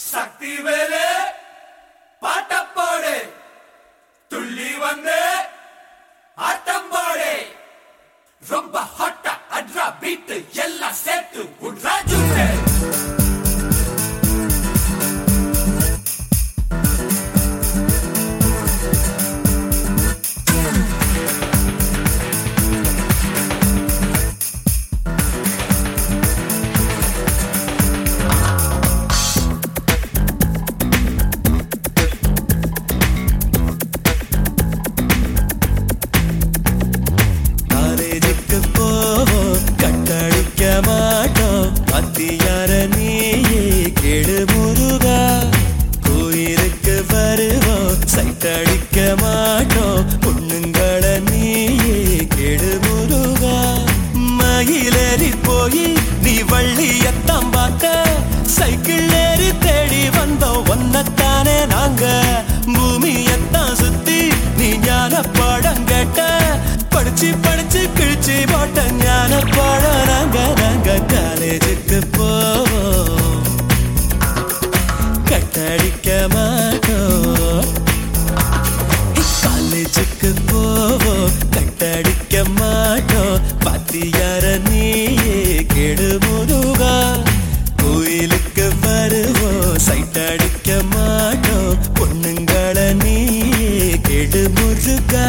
சக்தி Velu bottom போடு துள்ளி வந்து ஆட்டம் போடு ரொம்ப ஹாட்டா அட்ரா பீட்டு எல்லாம் சேர்த்து உட்ரா ஜூட்டு காலேஜுக்கு போவோம் கட்டடிக்க மாட்டோம் அத்தியார நீயே கெடு முருகா கோயிலுக்கு வருவோம் சைட்டடிக்க மாட்டோம் பொண்ணுங்கள நீயே கெடு முருகா மயிலேறி போய் நீ வள்ளியத்தான் பார்க்க சைக்கிள் ஏறி தேடி வந்தோம் ஒன்னத்தானே நாங்க பூமியத்தான் சுத்தி நீ ஞான பாடம் கேட்ட படிச்சு படிச்சு கிழிச்சு போட்ட ஞான பாடம் நாங்க நாங்க காலேஜுக்கு போவோம் கட்டடிக்க மாட்டோம் காலேஜுக்கு போவோம் கட்டடிக்க மாட்டோம் பாத்தியார நீயே கெடு முருகா கோயிலுக்கு வருவோம் சைட் அடிக்க மாட்டோம் பொண்ணுங்கள நீயே கெடு முருகா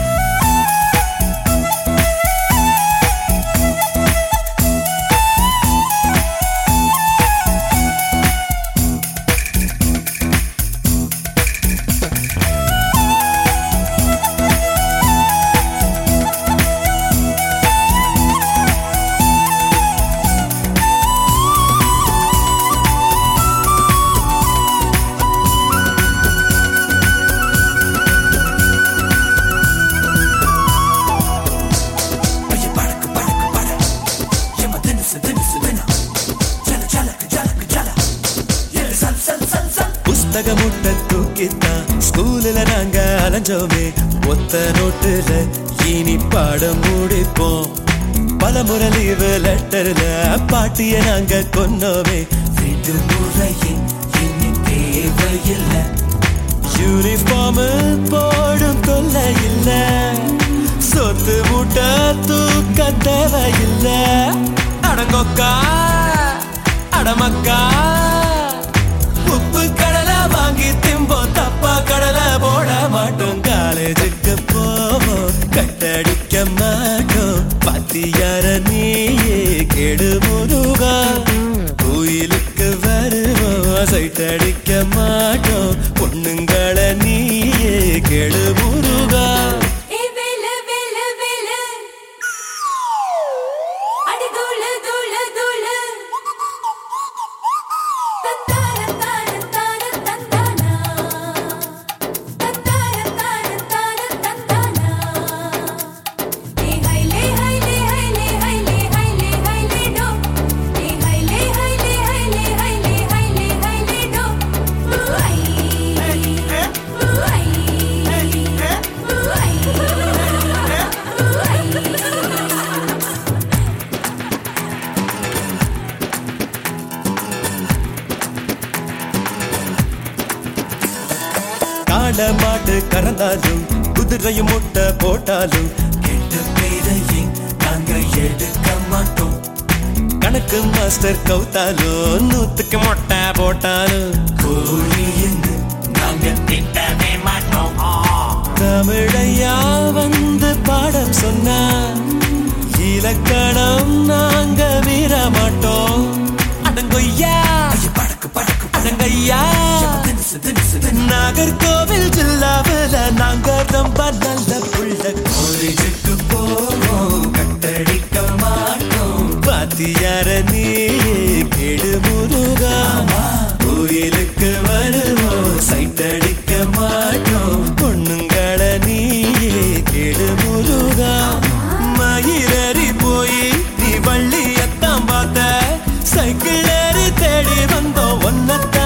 ஐய படக்கு படக்கு பட எம தினுசு தினுசு தினா ஜல ஜலக்கு ஜலக்கு ஜல எல் சல் சல் சல் சல் புஸ்தக முட்டை தூக்கித்தான் ஸ்கூல்ல நாங்க அலைஞ்சோமே ஒத்த நோட்டுல இனி பாடம் முடிப்போம் பல முறை லீவு லெட்டர்ல பாட்டிய நாங்க கொன்னோமே விடுமுறையின் இனி தேவையில்லை யூனிஃபார்ம் போடும் தொல்லை இல்ல சொத்து மூட்டை தூக்க தேவையில்ல அடங்கொக்கா அடமக்கா உப்பு கடலை வாங்கி திம்போம் தப்பா கடலை போட மாட்டோம் காலேஜுக்கு போவோம் கட்டடிக்க மாட்டோம் பாத்தியார நீயே கெடு முருகா கோயிலுக்கு வருவோம் சைட் அடிக்க மாட்டோம் பொண்ணுங்கள நீயே கெடு முருகா ஏ வேலு வேலு வேலு அடி தூளு தூளு தூளு தத்தார தார தார தந்தானா தத்தார தார தார தந்தானா ஏ ஹைலே ஹைலே ஹைலே ஹைலே ஹைலே ஹைலே டோ ஏ ஹைலே ஹைலே ஹைலே ஹைலே ஹைலே ஹைலே டோ ஊஐ ஊஐ காட மாட்டு கறந்தாலும் குதிரையும் முட்டை போட்டாலும் கெட்ட பேரையும் நாங்க எடுக்க மாட்டோம் கணக்கு மாஸ்டர் கவுத்தாலும் நூத்துக்கு மொட்டை போட்டாலும் கோழின்னு நாங்க திட்டவே மாட்டோம் தமிழையா வந்து பாடம் சொன்னா இலக்கணம் நாங்க மீற மாட்டோம் அடங்கொய்யா ஐய படக்கு படக்கு அடங்கய்யா தினுசு தினுசு தினா நாகர்கோவில் ஜில்லாவில் நாங்க ரொம்ப நல்ல புள்ள காலேஜுக்கு போவோம் கட்டடிக்க மாட்டோம் பாத்தியார நீ கெடு முருகா கோயிலுக்கு வருவோம் சைட் அடிக்க மாட்டோம் பொண்ணுங்கள நீயே கெடு முருகா மயிரறி போய் நீ வள்ளியத்தான் பார்த்த சைக்கிள் ஏறி தேடி வந்தோம் ஒன்னத்தான்